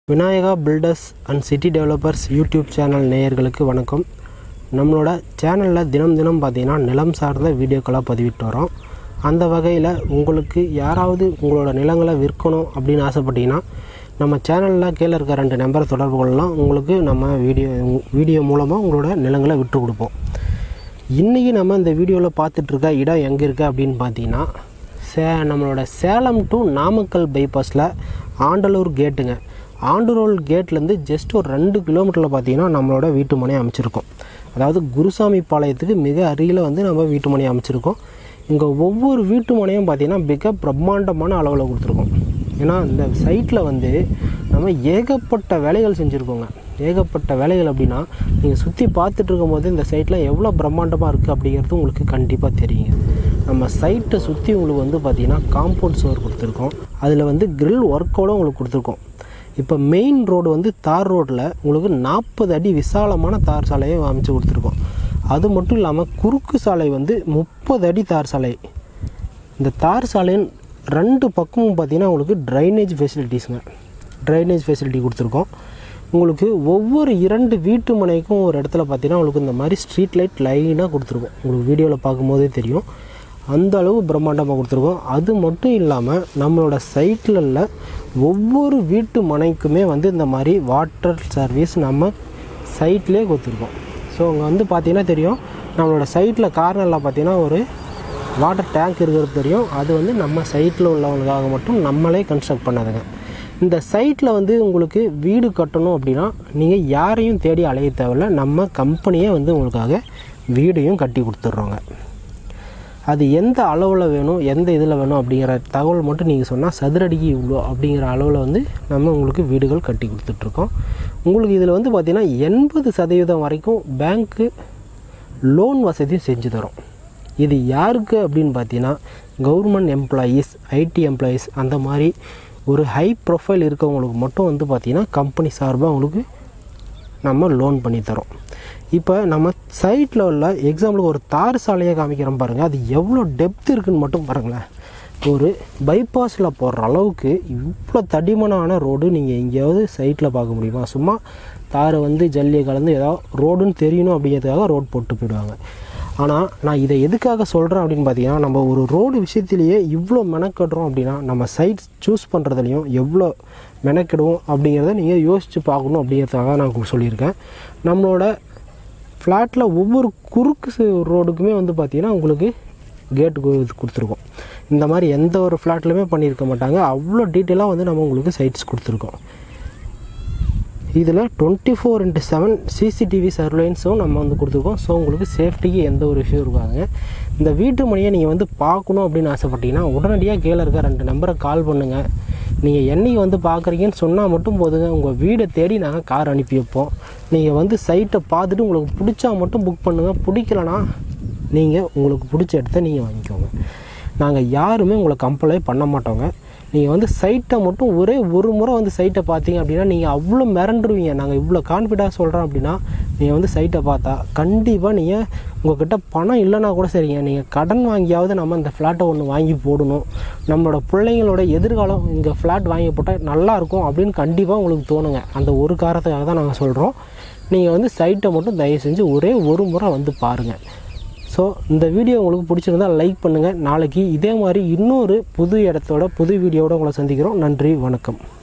Vinayaka builders and city developers YouTube channel நேயர்களுக்கு வணக்கம் நம்மளோட சேனலில் தினம் தினம் பார்த்தீங்கன்னா நிலம் சார்ந்த வீடியோக்களாக பதிவிட்டு வரோம் அந்த வகையில் உங்களுக்கு யாராவது உங்களோட நிலங்களை விற்கணும் அப்படின்னு ஆசைப்பட்டீங்கன்னா நம்ம சேனலில் கீழே இருக்க ரெண்டு நம்பரை தொடர்பு கொள்ளலாம் உங்களுக்கு நம்ம வீடியோ வீடியோ மூலமாக உங்களோட நிலங்களை விட்டு கொடுப்போம் இன்றைக்கி நம்ம இந்த வீடியோவில் பார்த்துட்ருக்க இடம் எங்கே இருக்குது அப்படின்னு பார்த்தீங்கன்னா சே நம்மளோட சேலம் டு நாமக்கல் பைபாஸில் ஆண்டலூர் கேட்டுங்க ஆண்டலூர் கேட்லேருந்து ஜஸ்ட் ஒரு ரெண்டு கிலோமீட்டரில் பார்த்தீங்கன்னா நம்மளோட வீட்டு மனை அமைச்சிருக்கோம் அதாவது குருசாமி பாளையத்துக்கு மிக அருகில் வந்து நம்ம வீட்டு மனை அமைச்சிருக்கோம் இங்கே ஒவ்வொரு வீட்டு மனையும் பார்த்தீங்கன்னா மிக பிரம்மாண்டமான அளவில் கொடுத்துருக்கோம் ஏன்னா இந்த சைட்டில் வந்து நம்ம ஏகப்பட்ட வேலைகள் செஞ்சுருக்கோங்க ஏகப்பட்ட வேலைகள் அப்படின்னா நீங்கள் சுற்றி பார்த்துட்டு இருக்கும்போது இந்த சைட்டில் எவ்வளோ பிரம்மாண்டமாக இருக்குது அப்படிங்கிறது உங்களுக்கு கண்டிப்பாக தெரியுங்க நம்ம சைட்டை சுற்றி உங்களுக்கு வந்து பார்த்திங்கன்னா காம்பவுண்ட் சுவர் கொடுத்துருக்கோம் அதில் வந்து grill ஒர்க்கோடு உங்களுக்கு கொடுத்துருக்கோம் இப்போ மெயின் ரோடு வந்து தார் ரோட்டில் உங்களுக்கு நாற்பது அடி விசாலமான தார் சாலையை அமைச்சு கொடுத்துருக்கோம் அது மட்டும் இல்லாமல் குறுக்கு சாலை வந்து முப்பது அடி தார் சாலை இந்த தார் சாலையின் ரெண்டு பக்கமும் பார்த்தீங்கன்னா உங்களுக்கு ட்ரைனேஜ் ஃபெசிலிட்டிஸுங்க ட்ரைனேஜ் ஃபெசிலிட்டி கொடுத்துருக்கோம் உங்களுக்கு ஒவ்வொரு இரண்டு வீட்டு மனைக்கும் ஒரு இடத்துல பார்த்தீங்கன்னா உங்களுக்கு இந்த மாதிரி ஸ்ட்ரீட் லைட் லைனாக கொடுத்துருக்கோம் உங்களுக்கு வீடியோவில் பார்க்கும்போதே தெரியும் அந்த அளவு பிரம்மாண்டமாக கொடுத்துருக்கோம் அது மட்டும் இல்லாமல் நம்மளோட சைட்டில் உள்ள ஒவ்வொரு வீட்டு மனைக்குமே வந்து இந்த மாதிரி வாட்டர் சர்வீஸ் நம்ம சைட்லேயே கொடுத்துருக்கோம் ஸோ அங்கே வந்து பார்த்தீங்கன்னா தெரியும் நம்மளோட சைட்டில் கார்னரில் பார்த்தீங்கன்னா ஒரு வாட்டர் டேங்க் இருக்கிறது தெரியும் அது வந்து நம்ம சைட்டில் உள்ளவங்களுக்காக மட்டும் நம்மளே கன்ஸ்ட்ரக்ட் பண்ணதுங்க இந்த சைட்டில் வந்து உங்களுக்கு வீடு கட்டணும் அப்படின்னா நீங்கள் யாரையும் தேடி அலைய தேவையில்ல நம்ம கம்பெனியே வந்து உங்களுக்காக வீடையும் கட்டி கொடுத்துட்றோங்க அது எந்த அளவில் வேணும் எந்த இதில் வேணும் அப்படிங்கிற தகவல் மட்டும் நீங்கள் சொன்னால் சதுரடிக்கு இவ்வளோ அப்படிங்கிற அளவில் வந்து நம்ம உங்களுக்கு வீடுகள் கட்டி கொடுத்துட்ருக்கோம் உங்களுக்கு இதில் வந்து பார்த்திங்கன்னா எண்பது சதவீதம் வரைக்கும் பேங்க்கு லோன் வசதியும் செஞ்சு தரோம் இது யாருக்கு அப்படின்னு பார்த்தீங்கன்னா கவர்மெண்ட் எம்ப்ளாயீஸ் ஐடி எம்ப்ளாயீஸ் அந்த மாதிரி ஒரு ஹை ப்ரொஃபைல் இருக்கவங்களுக்கு மட்டும் வந்து பார்த்திங்கன்னா கம்பெனி சார்பாக உங்களுக்கு நம்ம லோன் பண்ணி தரோம் இப்போ நம்ம சைட்டில் உள்ள எக்ஸாம்பிளுக்கு ஒரு தார் சாலையை காமிக்கிறோம் பாருங்கள் அது எவ்வளோ டெப்த் இருக்குன்னு மட்டும் பாருங்களேன் ஒரு பைபாஸில் போடுற அளவுக்கு இவ்வளோ தடிமனான ரோடு நீங்கள் எங்கேயாவது சைட்டில் பார்க்க முடியுமா சும்மா தாரை வந்து ஜல்லியை கலந்து ஏதாவது ரோடுன்னு தெரியணும் அப்படிங்கிறதுக்காக ரோடு போட்டு போயிடுவாங்க ஆனால் நான் இதை எதுக்காக சொல்கிறேன் அப்படின்னு பார்த்தீங்கன்னா நம்ம ஒரு ரோடு விஷயத்திலேயே இவ்வளோ மெனக்கட்டுறோம் அப்படின்னா நம்ம சைட் சூஸ் பண்ணுறதுலையும் எவ்வளோ மெனக்கிடுவோம் அப்படிங்கிறத நீங்கள் யோசித்து பார்க்கணும் அப்படிங்கிறதுக்காக நான் உங்களுக்கு சொல்லியிருக்கேன் நம்மளோட ஃப்ளாட்டில் ஒவ்வொரு குறுக்கு சு- ரோடுக்குமே வந்து பார்த்திங்கன்னா உங்களுக்கு கேட்டு கொடுத்துருக்கோம் இந்த மாதிரி எந்த ஒரு ஃப்ளாட்லையுமே பண்ணியிருக்க மாட்டாங்க அவ்வளோ டீட்டெயிலாக வந்து நம்ம உங்களுக்கு சைட்ஸ் கொடுத்துருக்கோம் இதில் twenty four into seven CCTV சர்வேலன்ஸும் நம்ம வந்து கொடுத்துருக்கோம் ஸோ உங்களுக்கு சேஃப்டிக்கு எந்த ஒரு இஷ்யூ இருக்காங்க இந்த வீட்டு மணியை நீங்கள் வந்து பார்க்கணும் அப்படின்னு ஆசைப்பட்டீங்கன்னா உடனடியாக கீழே இருக்க ரெண்டு நம்பரை கால் பண்ணுங்கள் நீங்கள் என்னைக்கு வந்து பார்க்குறீங்கன்னு சொன்னால் மட்டும் போதுங்க உங்கள் வீடை தேடி நாங்கள் கார் அனுப்பி வைப்போம் நீங்கள் வந்து சைட்டை பார்த்துட்டு உங்களுக்கு பிடிச்சா மட்டும் புக் பண்ணுங்கள் பிடிக்கலனா நீங்கள் உங்களுக்கு பிடிச்ச இடத்த நீங்கள் வாங்கிக்கோங்க நாங்கள் யாருமே உங்களை கம்பளே பண்ண மாட்டோங்க நீங்கள் வந்து சைட்டை மட்டும் ஒரே ஒரு முறை வந்து சைட்டை பார்த்தீங்க அப்படின்னா நீங்கள் அவ்வளோ மிரண்டுருவீங்க நாங்கள் இவ்வளோ கான்ஃபிடென்ட்டாக சொல்கிறோம் அப்படின்னா நீங்கள் வந்து சைட்டை பார்த்தா கண்டிப்பாக நீங்கள் உங்ககிட்ட பணம் இல்லைன்னா கூட சரிங்க நீங்கள் கடன் வாங்கியாவது நம்ம இந்த ஃப்ளாட்டை ஒன்று வாங்கி போடணும் நம்மளோட பிள்ளைங்களோட எதிர்காலம் இங்கே ஃப்ளாட் வாங்கி போட்டால் நல்லாயிருக்கும் அப்படின்னு கண்டிப்பாக உங்களுக்கு தோணுங்க அந்த ஒரு காரணத்துக்காக தான் நாங்கள் சொல்கிறோம் நீங்கள் வந்து சைட்டை மட்டும் தயவு செஞ்சு ஒரே ஒரு முறை வந்து பாருங்கள் ஸோ இந்த வீடியோ உங்களுக்கு பிடிச்சிருந்தா லைக் பண்ணுங்கள் நாளைக்கு இதே மாதிரி இன்னொரு புது இடத்தோட புது வீடியோவோட உங்களை சந்திக்கிறோம் நன்றி வணக்கம்